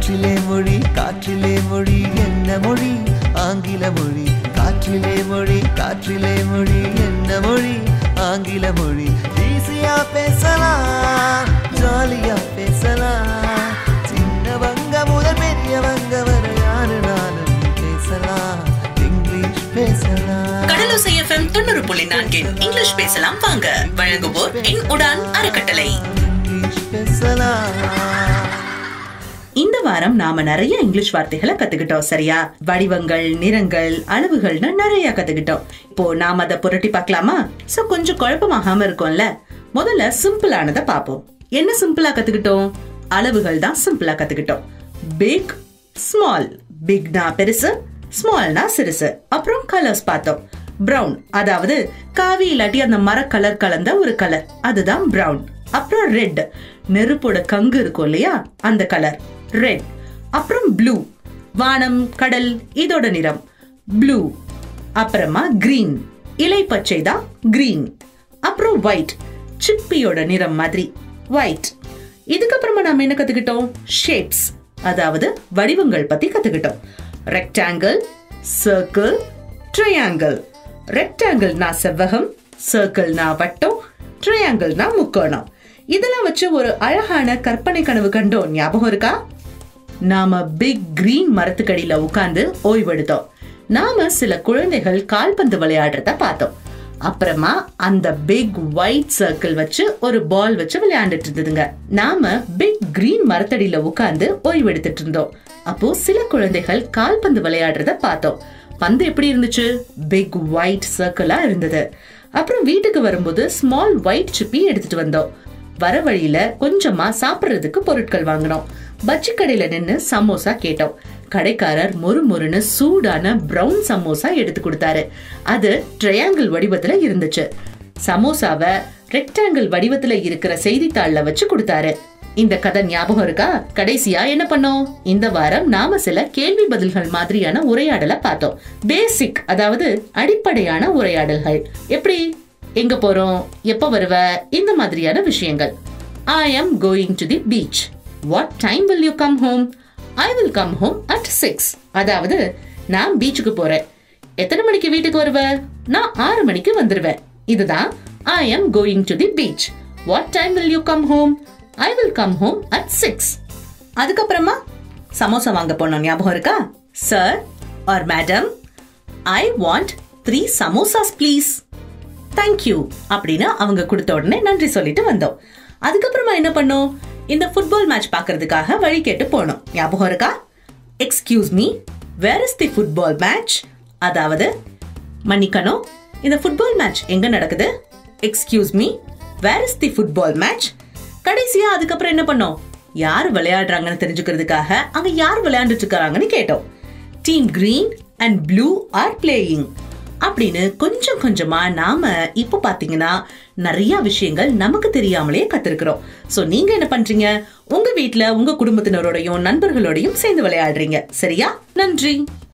காற்றிலே மொழி காற்றிலே மொழி என்ன மொழி ஆங்கில மொழி காற்றிலே மொழி காற்றிலே மொழி என்ன மொழி ஆங்கில மொழி ஈஸியா பேசலாம் ஜாலியா பேசலாம் சின்னவங்க முதல் பெரியவங்க வரை யாரு நானும் பேசலாம் இங்கிலீஷ் பேசலாம் கடலோசை எஃப்எம் தொண்ணூறு புள்ளி நான்கின் இங்கிலீஷ் பேசலாம் வாங்க வழங்குவோர் என் உடான் அறக்கட்டளை இங்கிலீஷ் பேசலாம் இந்த வாரம் நாம நிறைய இங்கிலீஷ் வார்த்தைகளை கத்துக்கிட்டோம் சரியா வடிவங்கள் நிறங்கள் அளவுகள்னு நிறைய கத்துக்கிட்டோம் இப்போ நாம அதை புரட்டி பார்க்கலாமா சோ கொஞ்சம் குழப்பமாகாம இருக்கும்ல முதல்ல சிம்பிளானதை பார்ப்போம் என்ன சிம்பிளா கத்துக்கிட்டோம் அளவுகள் தான் சிம்பிளா கத்துக்கிட்டோம் பிக் ஸ்மால் பிக்னா பெருசு ஸ்மால்னா சிறுசு அப்புறம் கலர்ஸ் பார்த்தோம் பிரவுன் அதாவது காவி இல்லாட்டி அந்த மர கலர் கலந்த ஒரு கலர் அதுதான் பிரவுன் அப்புறம் ரெட் நெருப்போட கங்கு இருக்கும் இல்லையா அந்த கலர் ரெட் அப்புறம் ப்ளூ வானம் கடல் இதோட நிறம் ப்ளூ அப்புறமா கிரீன் இலை பச்சை தான் கிரீன் அப்புறம் ஒயிட் சிப்பியோட நிறம் மாதிரி ஒயிட் இதுக்கப்புறமா நாம என்ன கத்துக்கிட்டோம் ஷேப்ஸ் அதாவது வடிவங்கள் பத்தி கத்துக்கிட்டோம் ரெக்டாங்கிள் சர்க்கிள் ட்ரையாங்கிள் ரெக்டாங்கிள்னா செவ்வகம் சர்க்கிள்னா வட்டம் ட்ரையாங்கிள்னா முக்கோணம் இதெல்லாம் வச்சு ஒரு அழகான கற்பனை கனவு கண்டோம் ஞாபகம் இருக்கா நாம பிக் கிரீன் மரத்துக்கடியில உட்கார்ந்து ஓய்வெடுத்தோம் நாம சில குழந்தைகள் கால்பந்து விளையாடுறத பார்த்தோம் அப்புறமா அந்த பிக் ஒயிட் சர்க்கிள் வச்சு ஒரு பால் வச்சு விளையாண்டுட்டு இருந்ததுங்க நாம பிக் கிரீன் மரத்தடியில உட்கார்ந்து ஓய்வெடுத்துட்டு இருந்தோம் அப்போ சில குழந்தைகள் கால்பந்து விளையாடுறத பார்த்தோம் பந்து எப்படி இருந்துச்சு பிக் ஒயிட் சர்க்கிளா இருந்தது அப்புறம் வீட்டுக்கு வரும்போது ஸ்மால் ஒயிட் சிப்பி எடுத்துட்டு வந்தோம் வர வழியில கொஞ்சமா சாப்பிடுறதுக்கு பொருட்கள் வாங்கினோம் பஜ்ஜி கடையில நின்னு சமோசா கேட்டோம் கடைக்காரர் மொறு மொறுன்னு சூடான பிரவுன் சமோசா எடுத்து கொடுத்தாரு அது ட்ரையாங்கிள் வடிவத்துல இருந்துச்சு சமோசாவை ரெக்டாங்கிள் வடிவத்துல இருக்கிற செய்தித்தாள்ல வச்சு கொடுத்தாரு இந்த கதை ஞாபகம் இருக்கா கடைசியா என்ன பண்ணோம் இந்த வாரம் நாம சில கேள்வி பதில்கள் மாதிரியான உரையாடலை பார்த்தோம் பேசிக் அதாவது அடிப்படையான உரையாடல்கள் எப்படி எங்க போறோம் எப்ப வருவ இந்த மாதிரியான விஷயங்கள் I am going to the beach what time will you come home I will come home at six அதாவது நான் பீச்சுக்கு போறேன் எத்தனை மணிக்கு வீட்டுக்கு வருவ நான் ஆறு மணிக்கு வந்துருவேன் இதுதான் I am going to the beach what time will you come home I will come home at six அதுக்கப்புறமா சமோசா வாங்க போனோம் ஞாபகம் இருக்கா sir or madam I want three samosas please thank you அப்படின்னு அவங்க கொடுத்த உடனே நன்றி சொல்லிட்டு வந்தோம் அதுக்கப்புறமா என்ன பண்ணோம் இந்த ஃபுட்பால் மேட்ச் பார்க்கிறதுக்காக வழி கேட்டு போனோம் ஞாபகம் இருக்கா excuse me where is the football match அதாவது மன்னிக்கணும் இந்த ஃபுட்பால் மேட்ச் எங்க நடக்குது excuse me where is the football match கடைசியா அதுக்கப்புறம் என்ன பண்ணோம் யார் விளையாடுறாங்கன்னு தெரிஞ்சுக்கிறதுக்காக அங்க யார் விளையாண்டுட்டு இருக்காங்கன்னு கேட்டோம் team green and blue are playing அப்படின்னு கொஞ்சம் கொஞ்சமா நாம இப்போ பாத்தீங்கன்னா நிறைய விஷயங்கள் நமக்கு தெரியாமலே கத்திருக்கிறோம் சோ நீங்க என்ன பண்றீங்க உங்க வீட்ல உங்க குடும்பத்தினரோடையும் நண்பர்களோடையும் சேர்ந்து விளையாடுறீங்க சரியா நன்றி